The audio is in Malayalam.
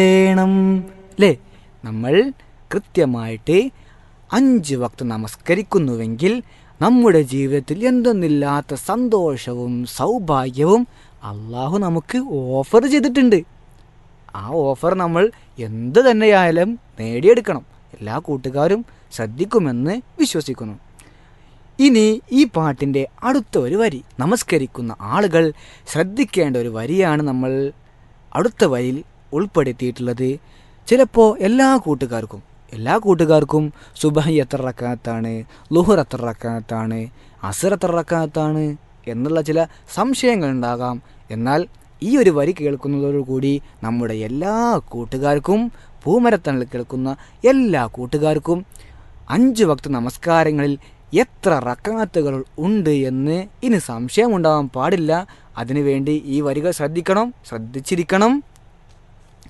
വേണം അല്ലേ നമ്മൾ കൃത്യമായിട്ട് അഞ്ച് വക്ത് നമസ്കരിക്കുന്നുവെങ്കിൽ നമ്മുടെ ജീവിതത്തിൽ എന്തെന്നില്ലാത്ത സന്തോഷവും സൗഭാഗ്യവും അള്ളാഹു നമുക്ക് ഓഫർ ചെയ്തിട്ടുണ്ട് ആ ഓഫർ നമ്മൾ എന്ത് തന്നെയായാലും നേടിയെടുക്കണം എല്ലാ കൂട്ടുകാരും ശ്രദ്ധിക്കുമെന്ന് വിശ്വസിക്കുന്നു ഇനി ഈ പാട്ടിൻ്റെ അടുത്ത ഒരു വരി നമസ്കരിക്കുന്ന ആളുകൾ ശ്രദ്ധിക്കേണ്ട ഒരു വരിയാണ് നമ്മൾ അടുത്ത വരിയിൽ ഉൾപ്പെടുത്തിയിട്ടുള്ളത് ചിലപ്പോൾ എല്ലാ കൂട്ടുകാർക്കും എല്ലാ കൂട്ടുകാർക്കും സുബഹി എത്ര റക്കാത്താണ് ലുഹർ എത്ര റക്കാത്താണ് അസർ എത്ര റക്കാത്താണ് എന്നുള്ള ചില സംശയങ്ങൾ ഉണ്ടാകാം എന്നാൽ ഈ ഒരു വരി കേൾക്കുന്നതോടുകൂടി നമ്മുടെ എല്ലാ കൂട്ടുകാർക്കും പൂമരത്തണിൽ കേൾക്കുന്ന എല്ലാ കൂട്ടുകാർക്കും അഞ്ച് വക്ത നമസ്കാരങ്ങളിൽ എത്ര റക്കാത്തുകൾ ഉണ്ട് എന്ന് ഇനി സംശയമുണ്ടാകാൻ പാടില്ല അതിനുവേണ്ടി ഈ വരികൾ ശ്രദ്ധിക്കണം ശ്രദ്ധിച്ചിരിക്കണം